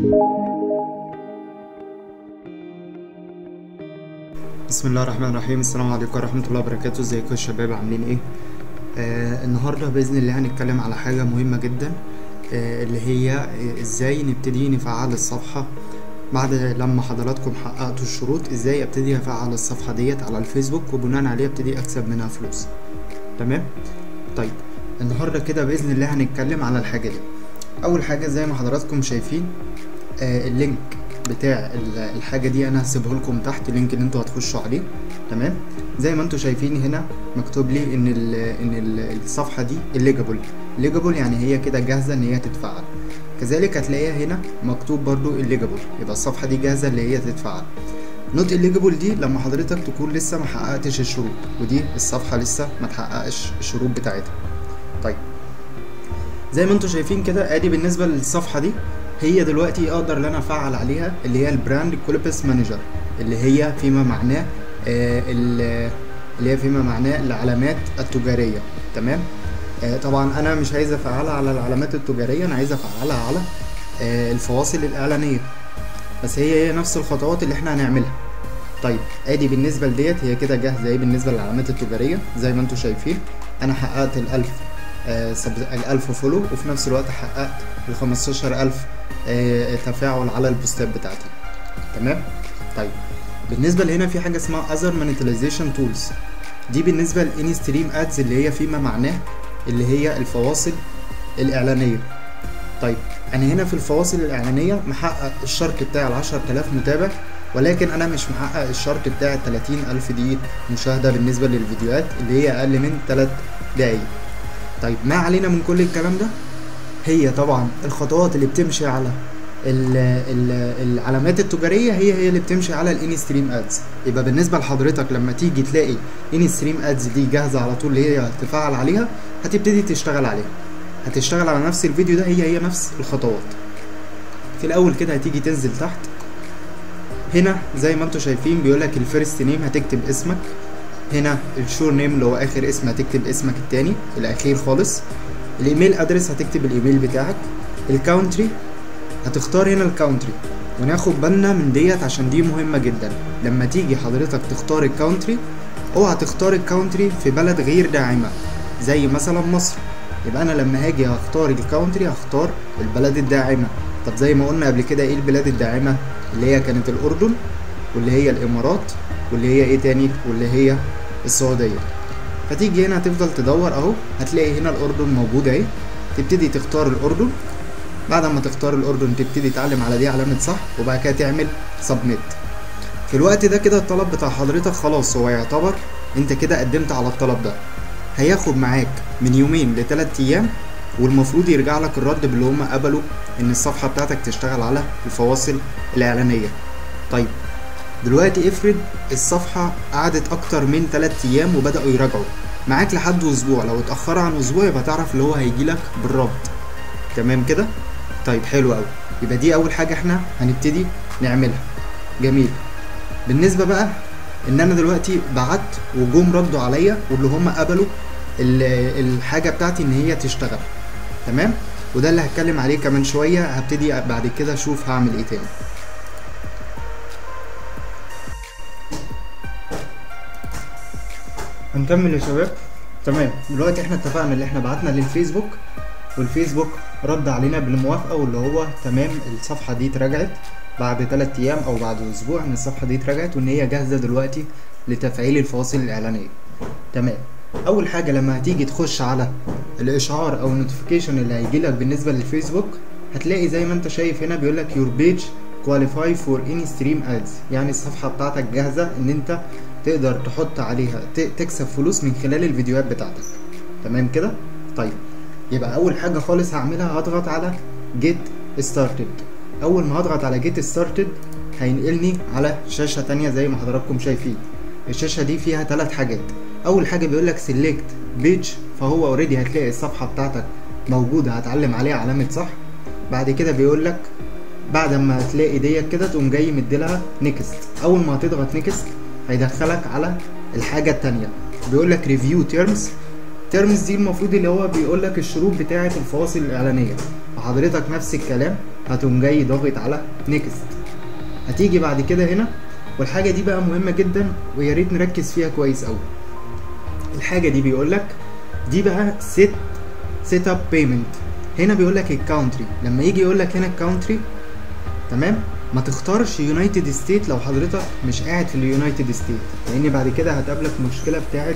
بسم الله الرحمن الرحيم السلام عليكم ورحمة الله وبركاته ازيكم يا شباب عاملين ايه آه النهاردة بإذن الله هنتكلم على حاجة مهمة جدا آه اللي هي آه ازاي نبتدي نفعل الصفحة بعد لما حضراتكم حققتوا الشروط ازاي ابتدي افعل الصفحة ديت على الفيسبوك وبناء عليه ابتدي اكسب منها فلوس تمام طيب النهاردة كده بإذن الله هنتكلم على الحاجة دي اول حاجة زي ما حضراتكم شايفين آه اللينك بتاع الحاجة دي انا هسيبه لكم تحت اللينك اللي انتوا هتخشوا عليه تمام زي ما انتوا شايفين هنا مكتوب لي ان ال ان ال الصفحة دي الليجابل الليجابل يعني هي كده جاهزة ان هي تتفعل كذلك هتلاقيها هنا مكتوب برضو الليجابل يبقى الصفحة دي جاهزة اللي هي تتفعل نوت الليجابل دي لما حضرتك تكون لسه ما حققتش الشروط ودي الصفحة لسه ما تحققش الشروط بتاعتها طيب زي ما انتوا شايفين كده ادي بالنسبة للصفحة دي هي دلوقتي اقدر ان انا افعل عليها اللي هي البراند كولبس مانجر اللي هي فيما معناه آه اللي هي فيما معناه العلامات التجاريه تمام آه طبعا انا مش عايز افعلها على العلامات التجاريه انا عايز افعلها على آه الفواصل الاعلانيه بس هي هي نفس الخطوات اللي احنا هنعملها طيب ادي بالنسبه لديت هي كده جاهزه ايه بالنسبه للعلامات التجاريه زي ما انتم شايفين انا حققت الالف آه الالف فولو وفي نفس الوقت حققت ال 15000 آه تفاعل على البوستات بتاعتي تمام طيب بالنسبه لهنا في حاجه اسمها other monetization tools دي بالنسبه للاني ستريم ادز اللي هي فيما معناه اللي هي الفواصل الاعلانيه طيب انا هنا في الفواصل الاعلانيه محقق الشرط بتاع ال 10000 متابع ولكن انا مش محقق الشرط بتاع ال 30000 دقيقه مشاهده بالنسبه للفيديوهات اللي هي اقل من 3 دقايق طيب ما علينا من كل الكلام ده هي طبعا الخطوات اللي بتمشي على ال ال العلامات التجاريه هي هي اللي بتمشي على الاني ستريم ادز يبقى بالنسبه لحضرتك لما تيجي تلاقي اني ستريم ادز دي جاهزه على طول اللي هي تفعل عليها هتبتدي تشتغل عليها هتشتغل على نفس الفيديو ده هي هي نفس الخطوات في الاول كده هتيجي تنزل تحت هنا زي ما انتم شايفين بيقول لك الفيرست نيم هتكتب اسمك هنا الشور نيم اللي هو اخر اسم هتكتب اسمك التاني الاخير خالص الايميل ادرس هتكتب الايميل بتاعك الكاونتري هتختار هنا الكاونتري وناخد بالنا من ديت عشان دي مهمة جدا لما تيجي حضرتك تختار الكاونتري اوعى تختار الكاونتري في بلد غير داعمة زي مثلا مصر يبقى انا لما هاجي هختار الكاونتري هختار البلد الداعمة طب زي ما قلنا قبل كده ايه البلاد الداعمة اللي هي كانت الاردن واللي هي الامارات واللي هي ايه تاني واللي هي السعودية فتيجي هنا تفضل تدور اهو هتلاقي هنا الاردن موجود اهي تبتدي تختار الاردن بعد ما تختار الاردن تبتدي تعلم على دي علامه صح وبعد كده تعمل سبميت في الوقت ده كده الطلب بتاع حضرتك خلاص هو يعتبر انت كده قدمت على الطلب ده هياخد معاك من يومين لثلاث ايام والمفروض يرجع لك الرد باللي هم قبلوا ان الصفحه بتاعتك تشتغل على الفواصل الاعلانيه طيب دلوقتي افرض الصفحة قعدت أكتر من 3 أيام وبدأوا يراجعوا معاك لحد أسبوع لو اتأخر عن أسبوع يبقى تعرف اللي هو هيجيلك بالربط تمام كده؟ طيب حلو أوي يبقى دي أول حاجة احنا هنبتدي نعملها جميل بالنسبة بقى إن أنا دلوقتي بعت وجم ردوا عليا واللي هم قبلوا الحاجة بتاعتي إن هي تشتغل تمام؟ وده اللي هتكلم عليه كمان شوية هبتدي بعد كده أشوف هعمل إيه تاني هنكمل يا شباب تمام دلوقتي احنا اتفقنا اللي احنا بعتنا للفيسبوك والفيسبوك رد علينا بالموافقه واللي هو تمام الصفحه دي اتراجعت بعد 3 ايام او بعد اسبوع ان الصفحه دي اتراجعت وان هي جاهزه دلوقتي لتفعيل الفواصل الاعلانيه تمام اول حاجه لما هتيجي تخش على الاشعار او النوتيفيكيشن اللي هيجي لك بالنسبه للفيسبوك هتلاقي زي ما انت شايف هنا بيقول لك يور بيج كواليفاي فور اني ستريم ادز يعني الصفحه بتاعتك جاهزه ان انت تقدر تحط عليها تكسب فلوس من خلال الفيديوهات بتاعتك تمام كده طيب يبقى اول حاجه خالص هعملها هضغط على جيت ستارتد اول ما هضغط على جيت ستارتد هينقلني على شاشه تانية زي ما حضراتكم شايفين الشاشه دي فيها ثلاث حاجات اول حاجه بيقول لك سيلكت بيج فهو اوريدي هتلاقي الصفحه بتاعتك موجوده هتعلم عليها علامه صح بعد كده بيقول لك بعد ما تلاقي ديت كده تقوم جاي مديلها نيكست اول ما هتضغط نيكست هيدخلك على الحاجه التانية بيقول لك ريفيو تيرمز تيرمز دي المفروض اللي هو بيقول لك الشروط بتاعه الفواصل الاعلانيه فحضرتك نفس الكلام هتقوم جاي ضاغط على نيكست هتيجي بعد كده هنا والحاجه دي بقى مهمه جدا ويا ريت نركز فيها كويس قوي الحاجه دي بيقول لك دي بقى سيت سيت اب بيمنت هنا بيقول لك الكاونتري لما يجي يقول لك هنا الكاونتري تمام ما تختارش يونايتد ستيت لو حضرتك مش قاعد في اليونايتد ستيت لان بعد كده هتقابلك مشكله بتاعه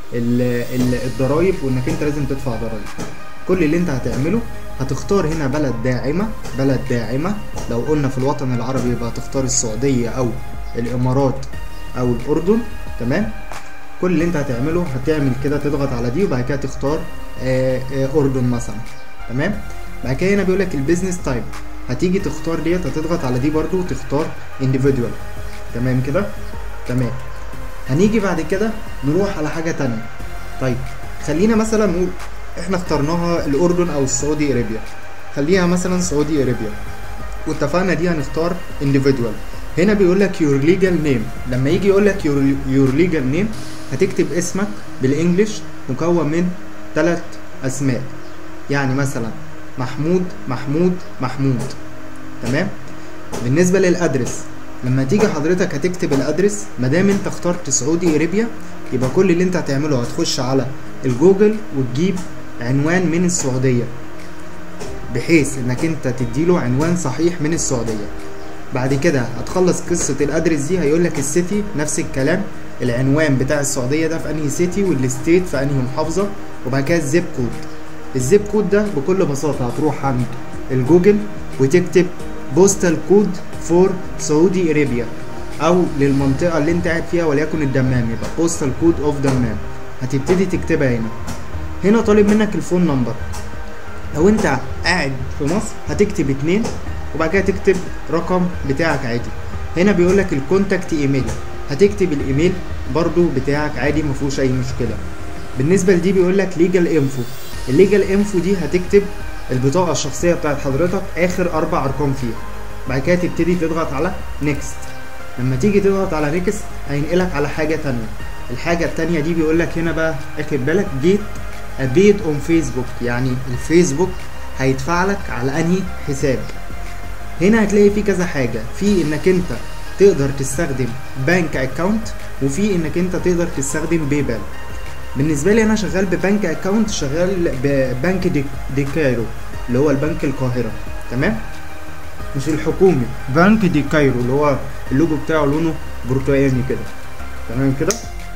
الضرايب وانك انت لازم تدفع ضرايب كل اللي انت هتعمله هتختار هنا بلد داعمه بلد داعمه لو قلنا في الوطن العربي يبقى هتختار السعوديه او الامارات او الاردن تمام كل اللي انت هتعمله هتعمل كده تضغط على دي وبعد كده تختار آآ آآ اردن مثلا تمام بعد كده هنا بيقول لك البيزنس تايب هتيجي تختار ديت هتضغط على دي برضو وتختار individual تمام كده تمام هنيجي بعد كده نروح على حاجه تانية طيب خلينا مثلا نقول احنا اخترناها الاردن او السعودي ارابيا خليها مثلا سعودي ارابيا واتفقنا دي هنختار individual هنا بيقول لك your legal name لما يجي يقول لك your, your legal name هتكتب اسمك بالانجلش مكون من ثلاث اسماء يعني مثلا محمود محمود محمود تمام بالنسبه للادرس لما تيجي حضرتك هتكتب الادرس ما دام انت اخترت سعودي ارابيا يبقى كل اللي انت هتعمله هتخش على الجوجل وتجيب عنوان من السعوديه بحيث انك انت تديله عنوان صحيح من السعوديه بعد كده هتخلص قصه الادرس دي هيقول لك السيتي نفس الكلام العنوان بتاع السعوديه ده في انهي سيتي والستيت في انهي محافظه وبعد كده الزيب كود الزيب كود ده بكل بساطه هتروح عند الجوجل وتكتب بوستال كود فور سعودي ارابيا او للمنطقه اللي انت قاعد فيها وليكن الدمام يبقى بوستال كود اوف دمام هتبتدي تكتبها هنا هنا طالب منك الفون نمبر لو انت قاعد في مصر هتكتب اتنين وبعد كده تكتب رقم بتاعك عادي هنا بيقول لك الكونتاكت ايميل هتكتب الايميل برضو بتاعك عادي مفيهوش اي مشكله بالنسبه لدي بيقول لك ليجال انفو الليجال انفو دي هتكتب البطاقه الشخصيه بتاعت حضرتك اخر اربع ارقام فيها بعد كده تبتدي تضغط على نيكست لما تيجي تضغط على نيكست هينقلك على حاجه تانية الحاجه التانية دي بيقول لك هنا بقى اخد بالك جيت ابيد اون فيسبوك يعني الفيسبوك هيدفع لك على انهي حساب هنا هتلاقي في كذا حاجه في انك انت تقدر تستخدم بنك اكاونت وفي انك انت تقدر تستخدم باي بال بالنسبه لي انا شغال ببنك اكاونت شغال ببنك دي, دي كايرو اللي هو البنك القاهره تمام مش الحكومي بنك دي كايرو اللي هو اللوجو بتاعه لونه برتقاني كده تمام كده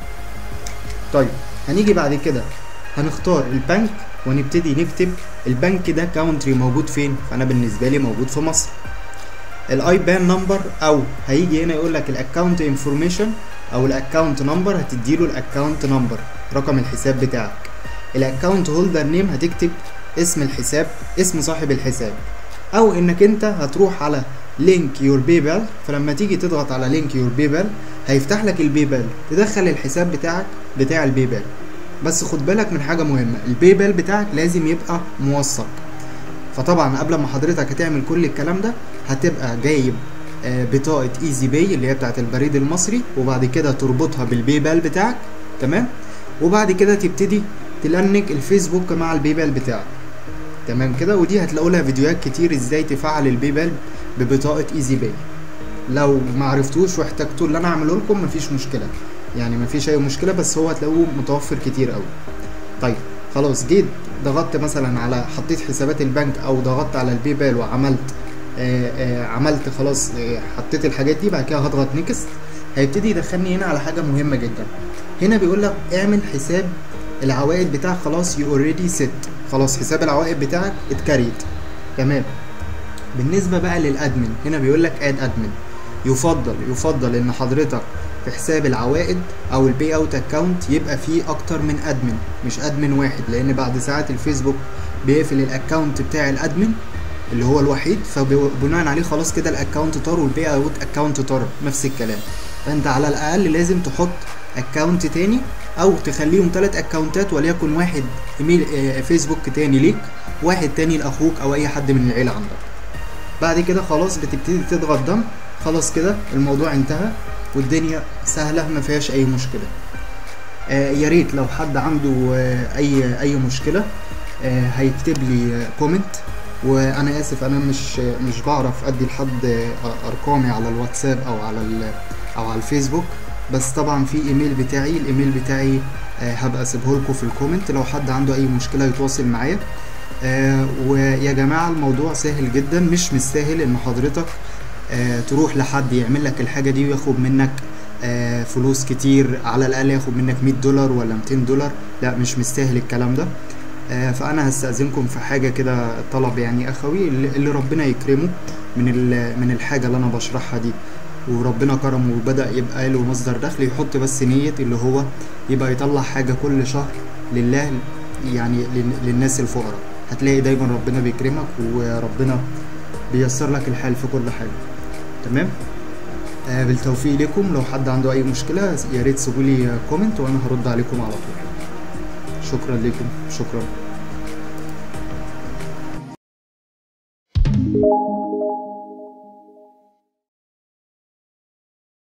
طيب هنيجي بعد كده هنختار البنك ونبتدي نكتب البنك ده كاونتري موجود فين فانا بالنسبه لي موجود في مصر الاي بان نمبر او هيجي هنا يقول لك الاكونت انفورميشن او الاكونت نمبر هتديله الاكونت نمبر رقم الحساب بتاعك الاكونت هولدر نيم هتكتب اسم الحساب اسم صاحب الحساب او انك انت هتروح على لينك يور باي بال فلما تيجي تضغط على لينك يور باي بال هيفتح لك الباي بال تدخل الحساب بتاعك بتاع الباي بال بس خد بالك من حاجه مهمه الباي بال بتاعك لازم يبقى موثق فطبعا قبل ما حضرتك هتعمل كل الكلام ده هتبقى جايب بطاقه ايزي باي اللي هي بتاعه البريد المصري وبعد كده تربطها بالباي بال بتاعك تمام وبعد كده تبتدي تلنك الفيسبوك مع الباي بال بتاعك تمام كده ودي هتلاقوا لها فيديوهات كتير ازاي تفعل الباي بال ببطاقه ايزي باي لو ما عرفتوش واحتجتوا اللي انا اعمله لكم مفيش مشكله يعني مفيش اي مشكله بس هو هتلاقوه متوفر كتير قوي طيب خلاص جيت ضغطت مثلا على حطيت حسابات البنك او ضغطت على الباي بال وعملت آآ آآ عملت خلاص حطيت الحاجات دي بعد كده هضغط نيكست هيبتدي يدخلني هنا على حاجه مهمه جدا هنا بيقول لك اعمل حساب العوائد بتاعك خلاص يو اوريدي سيت خلاص حساب العوائد بتاعك اتكريت تمام بالنسبه بقى للادمن هنا بيقول لك اد ادمن يفضل يفضل ان حضرتك في حساب العوائد او البي اوت اكونت يبقى فيه اكتر من ادمن مش ادمن واحد لان بعد ساعات الفيسبوك بيقفل الاكونت بتاع الادمن اللي هو الوحيد فبناء عليه خلاص كده الاكونت طار والبي اوت اكونت طار نفس الكلام فانت على الاقل لازم تحط اكونت تاني او تخليهم ثلاث اكونتات وليكن واحد ايميل فيسبوك تاني ليك واحد تاني لاخوك او اي حد من العيله عندك بعد كده خلاص بتبتدي تضغط دم خلاص كده الموضوع انتهى والدنيا سهله ما فيهاش اي مشكله آه يا ريت لو حد عنده آه اي اي مشكله آه هيكتب لي كومنت وانا اسف انا مش مش بعرف ادي لحد ارقامي على الواتساب او على ال او على الفيسبوك بس طبعا في ايميل بتاعي الايميل بتاعي آه، هبقى اسيبه لكم في الكومنت لو حد عنده اي مشكله يتواصل معايا آه، ويا جماعه الموضوع سهل جدا مش مستاهل ان حضرتك آه، تروح لحد يعمل لك الحاجه دي وياخد منك آه، فلوس كتير على الاقل ياخد منك 100 دولار ولا 200 دولار لا مش مستاهل الكلام ده آه، فانا هستاذنكم في حاجه كده طلب يعني اخوي اللي اللي ربنا يكرمه من ال- من الحاجه اللي انا بشرحها دي وربنا كرمه وبدا يبقى له مصدر دخل يحط بس نيه اللي هو يبقى يطلع حاجه كل شهر لله يعني لل- للناس الفقراء هتلاقي دايما ربنا بيكرمك وربنا بيسر لك الحال في كل حاجه تمام آه بالتوفيق لكم لو حد عنده اي مشكله يا ريت سيبوا لي كومنت وانا هرد عليكم على طول شكرا لكم شكرا